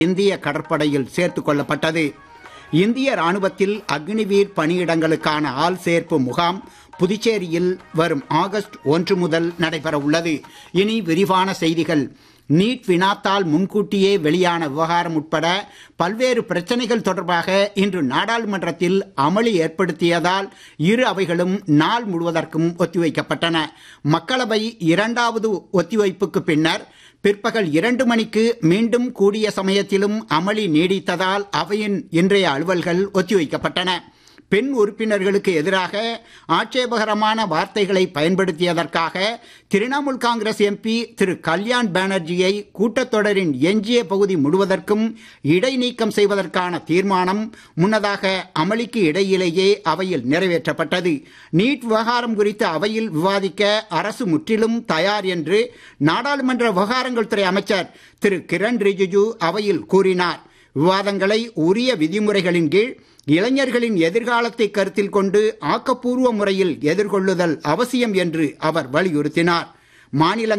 இந்திய கடற்படையில் சேர்த்துக் கொள்ளப்பட்டது இந்திய ராணுவத்தில் அக்னிவீர் பணியிடங்களுக்கான ஆள் சேர்ப்பு முகாம் புதுச்சேரியில் வரும் ஆகஸ்ட் ஒன்று முதல் நடைபெற உள்ளது இனி விரிவான செய்திகள் நீட் வினாத்தால் முன்கூட்டியே வெளியான விவகாரம் உட்பட பல்வேறு பிரச்சனைகள் தொடர்பாக இன்று நாடாளுமன்றத்தில் அமளி ஏற்படுத்தியதால் இரு அவைகளும் நாள் முழுவதற்கும் ஒத்திவைக்கப்பட்டன மக்களவை இரண்டாவது ஒத்திவைப்புக்கு பின்னர் பிற்பகல் இரண்டு மணிக்கு மீண்டும் கூடிய சமயத்திலும் அமளி நீடித்ததால் அவையின் இன்றைய அலுவல்கள் ஒத்திவைக்கப்பட்டன பெண் உறுப்பினர்களுக்கு எதிராக ஆட்சேபகரமான வார்த்தைகளை பயன்படுத்தியதற்காக திரிணாமுல் காங்கிரஸ் எம்பி திரு கல்யாண் பானர்ஜியை கூட்டத்தொடரின் எஞ்சிய பகுதி முழுவதற்கும் இடைநீக்கம் செய்வதற்கான தீர்மானம் முன்னதாக அமளிக்கு இடையிலேயே அவையில் நிறைவேற்றப்பட்டது நீட் விவகாரம் குறித்து அவையில் விவாதிக்க அரசு முற்றிலும் தயார் என்று நாடாளுமன்ற விவகாரங்கள் துறை அமைச்சர் திரு கிரண் ரிஜிஜு அவையில் கூறினார் விவாதங்களை உரிய விதிமுறைகளின் கீழ் இளைஞர்களின் எதிர்காலத்தை கருத்தில் கொண்டு ஆக்கப்பூர்வ முறையில் எதிர்கொள்ளுதல் அவசியம் என்று அவர் வலியுறுத்தினார் மாநில